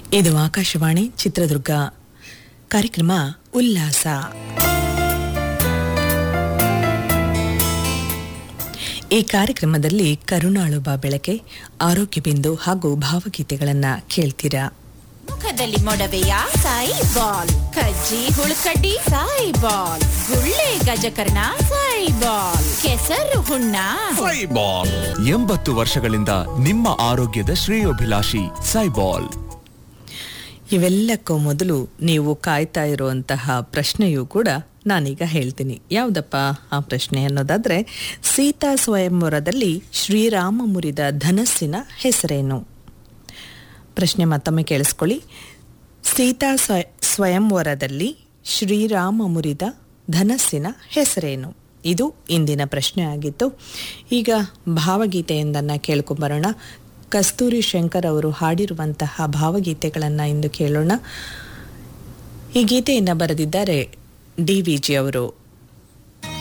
ಇದು ಆಕಾಶವಾಣಿ ಚಿತ್ರದುರ್ಗ ಕಾರ್ಯಕ್ರಮ ಉಲ್ಲಾಸ ಈ ಕಾರ್ಯಕ್ರಮದಲ್ಲಿ ಕರುಣಾಳು ಬಾ ಬೆಳಕೆ ಆರೋಗ್ಯ ಬಿಂದು ಹಾಗೂ ಭಾವಗೀತೆಗಳನ್ನ ಕೇಳ್ತೀರಾ ಮುಖದಲ್ಲಿ ಮೊಡವೆಯ ಸಾಯಿ ಬಾಲ್ ಕಜ್ಜಿ ಹುಳುಕಡ್ಡಿ ಸಾಯಿ ಬಾಲ್ ಗುಳ್ಳೆ ಗಜಕರ್ಣ ಸಾಯಿ ಬಾಲ್ ಕೆಸರು ಹುಣ್ಣ ಸೈಬಾಲ್ ಎಂಬತ್ತು ವರ್ಷಗಳಿಂದ ನಿಮ್ಮ ಆರೋಗ್ಯದ ಶ್ರೇಯೋಭಿಲಾಷಿ ಸೈಬಾಲ್ ಇವೆಲ್ಲಕ್ಕೂ ಮೊದಲು ನೀವು ಕಾಯ್ತಾ ಇರುವಂತಹ ಪ್ರಶ್ನೆಯೂ ಕೂಡ ನಾನೀಗ ಹೇಳ್ತೀನಿ ಯಾವುದಪ್ಪ ಆ ಪ್ರಶ್ನೆ ಅನ್ನೋದಾದ್ರೆ ಸೀತಾ ಸ್ವಯಂವರದಲ್ಲಿ ಶ್ರೀರಾಮ ಮುರಿದ ಧನಸ್ಸಿನ ಹೆಸರೇನು ಪ್ರಶ್ನೆ ಮತ್ತೊಮ್ಮೆ ಕೇಳಿಸ್ಕೊಳ್ಳಿ ಸೀತಾ ಸ್ವ ಸ್ವಯಂವರದಲ್ಲಿ ಶ್ರೀರಾಮ ಮುರಿದ ಧನಸ್ಸಿನ ಹೆಸರೇನು ಇದು ಇಂದಿನ ಪ್ರಶ್ನೆ ಆಗಿತ್ತು ಈಗ ಭಾವಗೀತೆಯೊಂದನ್ನು ಕೇಳ್ಕೊಂಬರೋಣ ಕಸ್ತೂರಿ ಶಂಕರ್ ಅವರು ಹಾಡಿರುವಂತಹ ಭಾವಗೀತೆಗಳನ್ನು ಇಂದು ಕೇಳೋಣ ಈ ಗೀತೆಯನ್ನು ಬರೆದಿದ್ದಾರೆ ಡಿ ವಿ ಜಿ ಅವರು